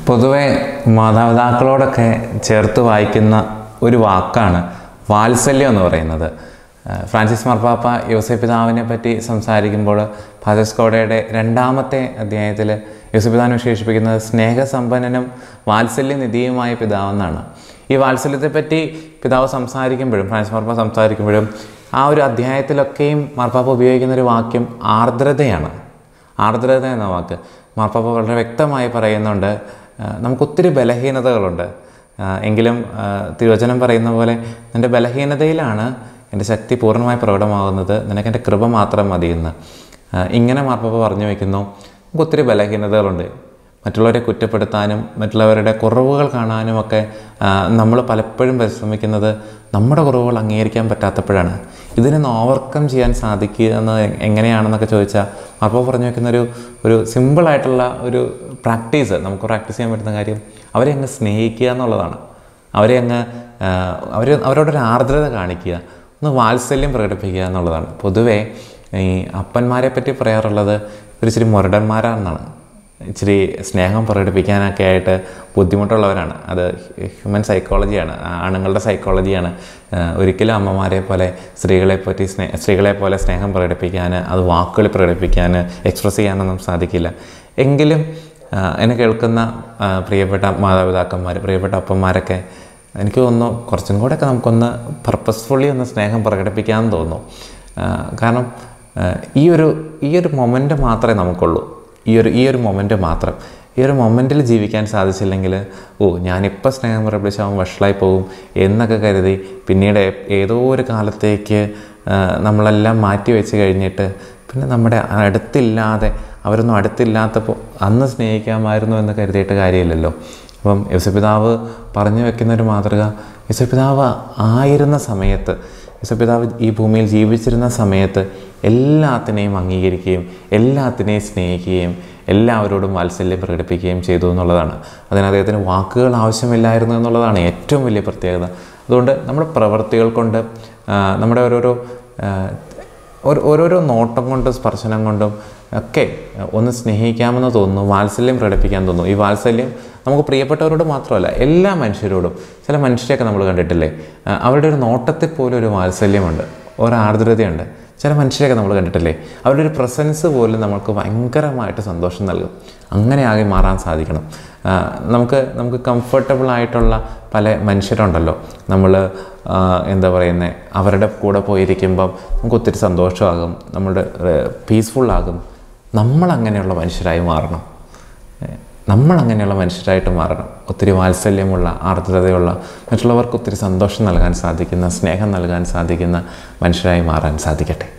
പൊതുവെ മാതാപിതാക്കളോടൊക്കെ ചേർത്ത് വായിക്കുന്ന ഒരു വാക്കാണ് വാത്സല്യം എന്ന് പറയുന്നത് ആ, ഫ്രാൻസിസ് മാർപ്പാപ്പ യോസഫ് പിതാവിനെ പറ്റി സംസാരിക്കുമ്പോൾ ഫാദസ്കോഡയുടെ രണ്ടാമത്തെ അധ്യായത്തിൽ യോസഫ് പിതാവിനെ വിശേഷിപ്പിക്കുന്നത് സ്നേഹസമ്പന്നനും വാത്സല്യനിധിയുമായ പിതാവെന്നാണ് ഈ വാത്സല്യത്തെപ്പറ്റി പിതാവ് സംസാരിക്കുമ്പോഴും ഫ്രാൻസിസ് മാർപ്പാപ്പ സംസാരിക്കുമ്പോഴും ആ ഒരു അധ്യായത്തിലൊക്കെയും മാർപ്പാപ്പ ഉപയോഗിക്കുന്ന ഒരു വാക്യം ആർദ്രതയാണ് ആർദ്രത എന്ന വാക്ക് മാർപ്പാപ്പ വളരെ വ്യക്തമായി പറയുന്നുണ്ട് ആ, നമുക്കൊത്തിരി ബലഹീനതകളുണ്ട് ആ, എങ്കിലും ആ, തിരുവചനം പറയുന്ന പോലെ നിൻ്റെ ബലഹീനതയിലാണ് എൻ്റെ ശക്തി പൂർണ്ണമായി പ്രകടമാകുന്നത് നിനക്ക് എൻ്റെ കൃപ മാത്രം മതിയെന്ന് ആ, ഇങ്ങനെ മാർപ്പാപ്പ പറഞ്ഞു വയ്ക്കുന്നു നമുക്ക് ഒത്തിരി ബലഹീനതകളുണ്ട് മറ്റുള്ളവരെ കുറ്റപ്പെടുത്താനും മറ്റുള്ളവരുടെ കുറവുകൾ കാണാനും ഒക്കെ നമ്മൾ പലപ്പോഴും പരിശ്രമിക്കുന്നത് നമ്മുടെ കുറവുകൾ അംഗീകരിക്കാൻ പറ്റാത്തപ്പോഴാണ് ഇതിനൊന്ന് ഓവർകം ചെയ്യാൻ സാധിക്കുക എന്ന് എങ്ങനെയാണെന്നൊക്കെ ചോദിച്ചാൽ അപ്പോൾ പറഞ്ഞു വെക്കുന്ന ഒരു ഒരു സിമ്പിളായിട്ടുള്ള ഒരു പ്രാക്ടീസ് നമുക്ക് പ്രാക്ടീസ് ചെയ്യാൻ പറ്റുന്ന കാര്യം അവരെ അങ്ങ് സ്നേഹിക്കുക എന്നുള്ളതാണ് അവരെ അങ്ങ് അവർ അവരോടൊരു ആർദ്രത കാണിക്കുക ഒന്ന് വാത്സല്യം പ്രകടിപ്പിക്കുക എന്നുള്ളതാണ് പൊതുവേ ഈ അപ്പന്മാരെ പറ്റി പറയാറുള്ളത് ഒരു ഇച്ചിരി മുരടന്മാരാണെന്നാണ് ഇച്ചിരി സ്നേഹം പ്രകടിപ്പിക്കാനൊക്കെ ആയിട്ട് ബുദ്ധിമുട്ടുള്ളവരാണ് അത് ഹ്യൂമൻ സൈക്കോളജിയാണ് ആണുങ്ങളുടെ സൈക്കോളജിയാണ് ആഹ് ഒരിക്കലും അമ്മമാരെ പോലെ സ്ത്രീകളെ പറ്റി സ്നേ സ്ത്രീകളെ പോലെ സ്നേഹം പ്രകടിപ്പിക്കാൻ അത് വാക്കുകളിൽ പ്രകടിപ്പിക്കാൻ എക്സ്പ്രസ് ചെയ്യാനൊന്നും സാധിക്കില്ല എങ്കിലും ആഹ് എന്നെ കേൾക്കുന്ന ആഹ് പ്രിയപ്പെട്ട മാതാപിതാക്കന്മാർ പ്രിയപ്പെട്ട അപ്പന്മാരൊക്കെ എനിക്ക് തോന്നുന്നു കുറച്ചും കൂടെയൊക്കെ നമുക്കൊന്ന് പർപ്പസ്ഫുള്ളി ഒന്ന് സ്നേഹം പ്രകടിപ്പിക്കാമെന്ന് തോന്നുന്നു ആഹ് കാരണം ആഹ് ഈ ഒരു ഈ ഒരു മൊമെൻ്റ് മാത്രമേ നമുക്കുള്ളൂ ഈ ഒരു ഈ ഒരു മൊമെൻ്റ് മാത്രം ഈ ഒരു മൊമെൻറ്റിൽ ജീവിക്കാൻ സാധിച്ചില്ലെങ്കിൽ ഓ ഞാനിപ്പോൾ സ്നേഹം പ്രകടിപ്പിച്ച് അവൻ വഷളായി പോകും എന്നൊക്കെ കരുതി പിന്നീട് ഏ- ഏതോ ഒരു കാലത്തേക്ക് ആ, നമ്മളെല്ലാം മാറ്റി വെച്ച് കഴിഞ്ഞിട്ട് പിന്നെ നമ്മുടെ അടുത്തില്ലാതെ അവരൊന്നും അടുത്തില്ലാത്തപ്പോൾ അന്ന് സ്നേഹിക്കാമായിരുന്നു എന്ന് കരുതിയിട്ട് കാര്യമില്ലല്ലോ അപ്പം യൗസപിതാവ് പറഞ്ഞു വെക്കുന്ന ഒരു മാതൃക യൗസപിതാവ് ആയിരുന്ന സമയത്ത് യൗസപിതാവ് ഈ ഭൂമിയിൽ ജീവിച്ചിരുന്ന സമയത്ത് എല്ലാത്തിനെയും അംഗീകരിക്കുകയും എല്ലാത്തിനെയും സ്നേഹിക്കുകയും എല്ലാവരോടും വാത്സല്യം പ്രകടിപ്പിക്കുകയും ചെയ്തു എന്നുള്ളതാണ് അതിന് അദ്ദേഹത്തിന് വാക്കുകൾ ആവശ്യമില്ലായിരുന്നു എന്നുള്ളതാണ് ഏറ്റവും വലിയ പ്രത്യേകത അതുകൊണ്ട് നമ്മുടെ പ്രവൃത്തികൾ കൊണ്ട് ആ, നമ്മുടെ ഓരോരോ ആ, ഓരോ- ഓരോരോ നോട്ടം കൊണ്ടും സ്പർശനം കൊണ്ടും ഒക്കെ ഒന്ന് സ്നേഹിക്കാമെന്ന് തോന്നുന്നു വാത്സല്യം പ്രകടിപ്പിക്കാൻ തോന്നുന്നു ഈ വാത്സല്യം നമുക്ക് പ്രിയപ്പെട്ടവരോട് മാത്രമല്ല എല്ലാ മനുഷ്യരോടും ചില മനുഷ്യരെയൊക്കെ നമ്മൾ കണ്ടിട്ടില്ലേ ആ, അവരുടെ ഒരു നോട്ടത്തിൽ പോലും ഒരു വാത്സല്യമുണ്ട് ഒരു ആർദ്രതയുണ്ട് ചില മനുഷ്യരെയൊക്കെ നമ്മൾ കണ്ടിട്ടില്ലേ അവരുടെ ഒരു പ്രസൻസ് പോലും നമുക്ക് ഭയങ്കരമായിട്ട് സന്തോഷം നൽകും അങ്ങനെ ആകെ മാറാൻ സാധിക്കണം ആ, നമുക്ക് നമുക്ക് കംഫർട്ടബിൾ ആയിട്ടുള്ള പല മനുഷ്യരുണ്ടല്ലോ നമ്മൾ എന്താ പറയുന്നത് അവരുടെ കൂടെ പോയിരിക്കുമ്പം നമുക്ക് ഒത്തിരി സന്തോഷമാകും നമ്മുടെ പീസ്ഫുള്ളാകും നമ്മൾ അങ്ങനെയുള്ള മനുഷ്യരായി മാറണം ഏ, നമ്മൾ അങ്ങനെയുള്ള മനുഷ്യരായിട്ട് മാറണം ഒത്തിരി വാത്സല്യമുള്ള ആർദ്രതയുള്ള മറ്റുള്ളവർക്ക് ഒത്തിരി സന്തോഷം നൽകാൻ സാധിക്കുന്ന സ്നേഹം നൽകാൻ സാധിക്കുന്ന മനുഷ്യരായി മാറാൻ സാധിക്കട്ടെ